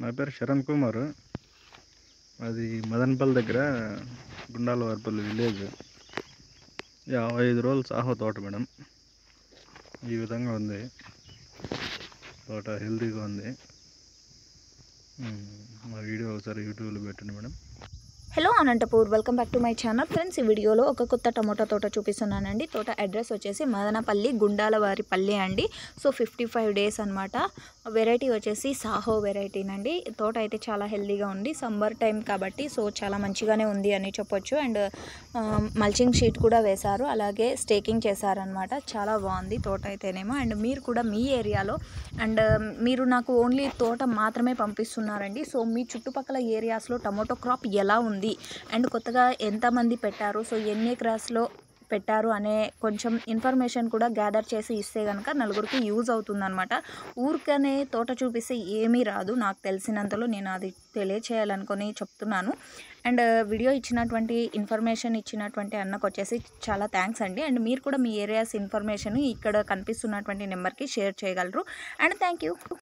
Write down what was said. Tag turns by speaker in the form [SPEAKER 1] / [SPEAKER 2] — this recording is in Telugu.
[SPEAKER 1] నా పేరు శరణ్ కుమార్ అది మదనపల్లి దగ్గర గుండాల వారిపల్లి విలేజ్ యాభై ఐదు రోజులు సాహో తోట మేడం ఈ విధంగా ఉంది తోట హెల్తీగా ఉంది ఉమ్, మా వీడియో ఒకసారి యూట్యూబ్లో పెట్టండి madam
[SPEAKER 2] hello Anantapur welcome back to my channel friends ఈ వీడియోలో ఒక కొత్త టమోటా తోట చూపిస్తున్నానండి తోట అడ్రస్ వచ్చేసి మదనపల్లి గుండాలవారి పల్లి అండి సో ఫిఫ్టీ ఫైవ్ డేస్ అనమాట వెరైటీ వచ్చేసి సాహో వెరైటీనండి తోట అయితే చాలా హెల్దీగా ఉంది సమ్మర్ టైం కాబట్టి సో చాలా మంచిగానే ఉంది అని చెప్పొచ్చు అండ్ మల్చింగ్ షీట్ కూడా వేశారు అలాగే స్టేకింగ్ చేశారనమాట చాలా బాగుంది తోట అయితేనేమో అండ్ మీరు కూడా మీ ఏరియాలో అండ్ మీరు నాకు ఓన్లీ తోట మాత్రమే పంపిస్తున్నారండి సో మీ చుట్టుపక్కల ఏరియాస్లో టమోటో క్రాప్ ఎలా ఉంది అండ్ కొత్తగా ఎంతమంది పెట్టారు సో ఎన్ని ఎకరాస్లో పెట్టారు అనే కొంచెం ఇన్ఫర్మేషన్ కూడా గ్యాదర్ చేసి ఇస్తే కనుక నలుగురికి యూజ్ అవుతుందన్నమాట ఊరికనే తోట చూపిస్తే ఏమీ రాదు నాకు తెలిసినంతలో నేను అది తెలియచేయాలనుకొని చెప్తున్నాను అండ్ వీడియో ఇచ్చినటువంటి ఇన్ఫర్మేషన్ ఇచ్చినటువంటి అన్నకు వచ్చేసి చాలా థ్యాంక్స్ అండి అండ్ మీరు కూడా మీ ఏరియాస్ ఇన్ఫర్మేషన్ ఇక్కడ కనిపిస్తున్నటువంటి నెంబర్కి షేర్ చేయగలరు అండ్ థ్యాంక్ యూ